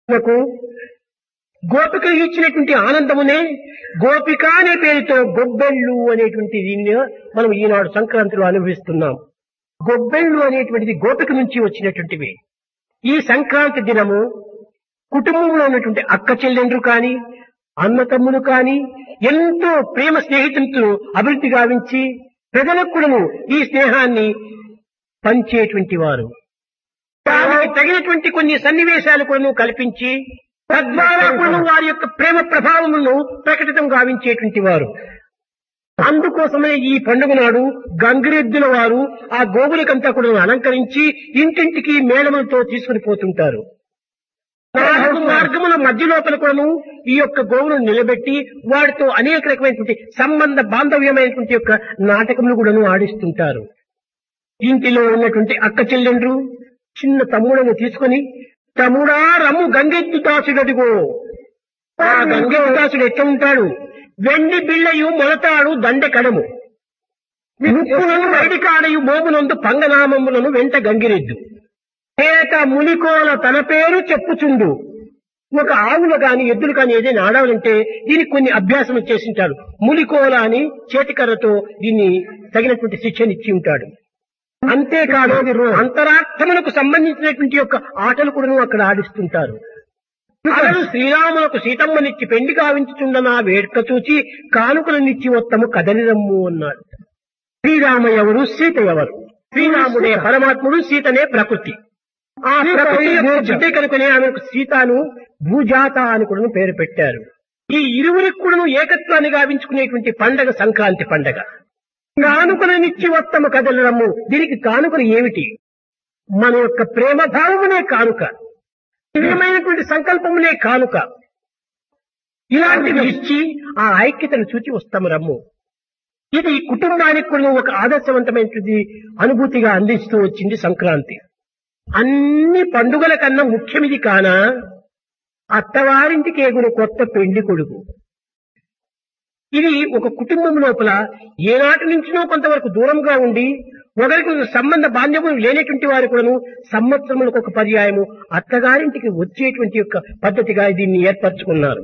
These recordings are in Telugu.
కు గోపికలు ఇచ్చినటువంటి ఆనందమునే గోపిక అనే పేరుతో గొబ్బెళ్ళు అనేటువంటి దీన్ని మనం ఈనాడు సంక్రాంతిలో అనుభవిస్తున్నాం గొబ్బెళ్ళు అనేటువంటిది గోపిక నుంచి వచ్చినటువంటివి ఈ సంక్రాంతి దినము కుటుంబంలో ఉన్నటువంటి అక్క చెల్లెండ్రు కాని అన్న తమ్ములు కాని ఎంతో ప్రేమ స్నేహితులతో అభివృద్ధి గావించి ప్రజలకు కూడాను ఈ స్నేహాన్ని పంచేటువంటి వారు దానికి తగినటువంటి కొన్ని సన్నివేశాలు కూడా కల్పించి తద్వారా కూడా వారి యొక్క ప్రేమ ప్రభావములను ప్రకటితం గావించేటువంటి వారు అందుకోసమే ఈ పండుగ నాడు గంగిరెద్దుల వారు ఆ గోవులకంతా కూడా అలంకరించి ఇంటింటికి మేళములతో తీసుకుని పోతుంటారు నాలుగు మార్గముల మధ్య లోపల కూడాను ఈ యొక్క గోవులను నిలబెట్టి వాటితో అనేక రకమైనటువంటి సంబంధ బాంధవ్యమైనటువంటి యొక్క నాటకములు కూడాను ఆడిస్తుంటారు ఇంటిలో ఉన్నటువంటి అక్క చెల్లెండ్రు చిన్న తమ్ముడను తీసుకొని తమ్ముడా రమ్ము గంగెద్దు దాసుడదిగో ఆ గంగెద్దు దాసుడు ఎట్లా ఉంటాడు వెండి బిళ్ళయు మొలతాడు దండె కడము ముప్పులను వైడికాడయు మోగునందు పంగనామములను వెంట గంగిరెద్దు ఏక మునికోల తన పేరు చెప్పుచుండు ఒక ఆవులు కాని ఎద్దులు కాని ఏదైనా ఆడాలంటే దీనికి కొన్ని అభ్యాసం చేసింటారు ములికోల అని చేతికర్రతో దీన్ని తగినటువంటి శిక్షణ ఇచ్చి ఉంటాడు అంతేకాదు అంతరార్థములకు సంబంధించినటువంటి యొక్క ఆటలు కూడా అక్కడ ఆడిస్తుంటారు అతడు శ్రీరాములకు సీతమ్మనిచ్చి పెండి కావించుచుండన వేడుక చూచి కానుకలనిచ్చి వత్తము కదలిరమ్ము అన్నాడు శ్రీరామ ఎవరు సీత ఎవరు శ్రీరాముడే పరమాత్ముడు సీతనే ప్రకృతి ఆ ప్రకృతి యొక్క బిడ్డ కనుకనే ఆమెకు సీతాను భూజాత అని కూడా పేరు పెట్టారు ఈ ఇరువురికి కూడా ఏకత్వాన్ని గావించుకునేటువంటి పండగ సంక్రాంతి పండగ కానుకలనిచ్చి వత్తము కదలరమ్ము దీనికి కానుకలు ఏమిటి మన యొక్క ప్రేమ భావమునే కానుక దివ్యమైనటువంటి సంకల్పమునే కానుక ఇలాంటివి ఇచ్చి ఆ ఐక్యతను చూచి వస్తాము రమ్ము ఇది కుటుంబానికి కూడా ఒక ఆదర్శవంతమైనటువంటి అనుభూతిగా అందిస్తూ వచ్చింది సంక్రాంతి అన్ని పండుగల కన్నా ముఖ్యమిది కాన అత్తవారింటికి ఎగురు కొత్త పెళ్లి కొడుకు ఇది ఒక కుటుంబం లోపల ఏనాటి నుంచినో కొంతవరకు దూరంగా ఉండి ఒకరికి సంబంధ బాంధవ్యం లేనటువంటి వారు కూడాను సంవత్సరములకు ఒక పర్యాయము అత్తగారింటికి వచ్చేటువంటి యొక్క పద్ధతిగా దీన్ని ఏర్పరచుకున్నారు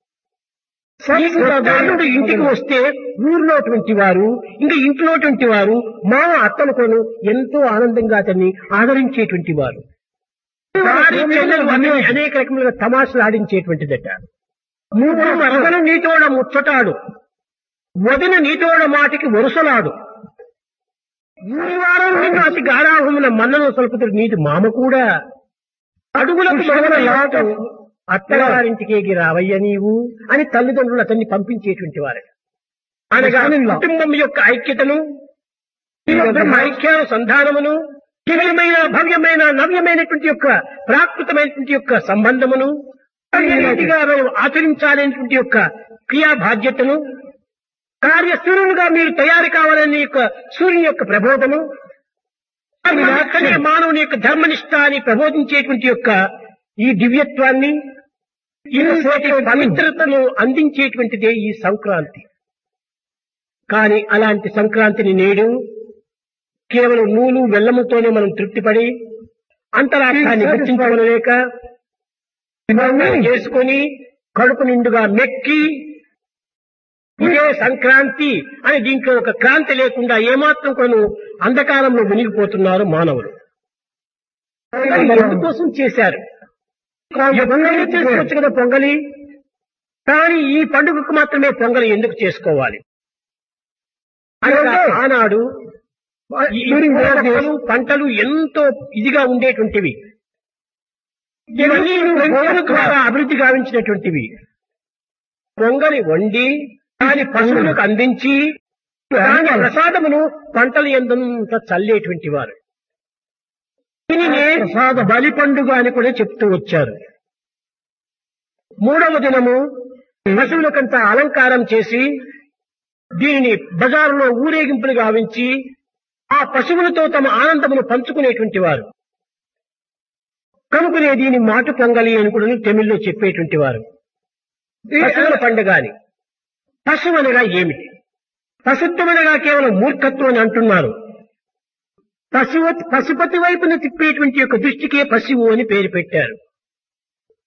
ఈ సోదరుడు ఇంటికి వస్తే ఊర్లోటువంటి వారు ఇంకా ఇంట్లోటువంటి వారు మా అత్తను కొను ఎంతో ఆనందంగా అతన్ని ఆదరించేటువంటి వారు వారి పిల్లలు అన్ని అనేక రకములుగా తమాషలు ఆడించేటువంటిదట మూడు మరదలు నీతోడ ముచ్చటాడు వదిన నీతోడ మాటికి వరుసలాడు ఊరి వారం నిన్ను అతి గారాహమున మన్నను సొలుపుతుడు నీటి మామ కూడా అడుగులకు మొదల లాట అత్తగారింటికి రావయ్య నీవు అని తల్లిదండ్రులు అతన్ని పంపించేటువంటి వారు అనగా కుటుంబం యొక్క ఐక్యతను ఐక్యాల సంధానమును దివ్యమైన భవ్యమైన నవ్యమైనటువంటి యొక్క ప్రాకృతమైనటువంటి యొక్క సంబంధమును రీతిగా మనం ఆచరించాలనేటువంటి యొక్క క్రియా బాధ్యతను కార్యశూరులుగా మీరు తయారు కావాలనే యొక్క సూర్యుని యొక్క ప్రబోధను అక్కడే మానవుని యొక్క ధర్మనిష్ట అని ప్రబోధించేటువంటి యొక్క ఈ దివ్యత్వాన్ని ఇంతటి పవిత్రతను అందించేటువంటిదే ఈ సంక్రాంతి కానీ అలాంటి సంక్రాంతిని నేడు కేవలం నూలు వెల్లముతోనే మనం తృప్తిపడి అంతరార్థాన్ని గుర్తించుకోలేక చేసుకొని కడుపు నిండుగా మెక్కి ఇదే సంక్రాంతి అని దీంట్లో ఒక క్రాంతి లేకుండా ఏమాత్రం కొను అంధకారంలో మునిగిపోతున్నారు మానవులు ఎందుకోసం చేశారు ఎప్పుడైనా చేసుకోవచ్చు కదా పొంగలి కానీ ఈ పండుగకు మాత్రమే పొంగలి ఎందుకు చేసుకోవాలి అనగా ఆనాడు ఈ పంటలు, పంటలు ఎంతో ఇదిగా ఉండేటువంటివి ఇవన్నీ పొంగలి ద్వారా అభివృద్ధి గావించినటువంటివి పొంగలి వండి దాని పశువులకు అందించి దాని ప్రసాదమును పంటలు ఎంతంత చల్లేటువంటి వారు దీనినే ప్రసాద బలి పండుగ అని కూడా చెప్తూ వచ్చారు మూడవ దినము పశువులకంతా అలంకారం చేసి దీనిని బజారులో ఊరేగింపులు గావించి ఆ పశువులతో తమ ఆనందమును పంచుకునేటువంటి వారు కనుకనే దీని మాటు పొంగలి అని కూడా తమిళ్లో చెప్పేటువంటి వారు పశువుల పండుగ అని పశువు అనగా ఏమిటి పశుత్వమనగా కేవలం మూర్ఖత్వం అని అంటున్నారు పశువు పశుపతి వైపున తిప్పేటువంటి యొక్క దృష్టికే పశువు అని పేరు పెట్టారు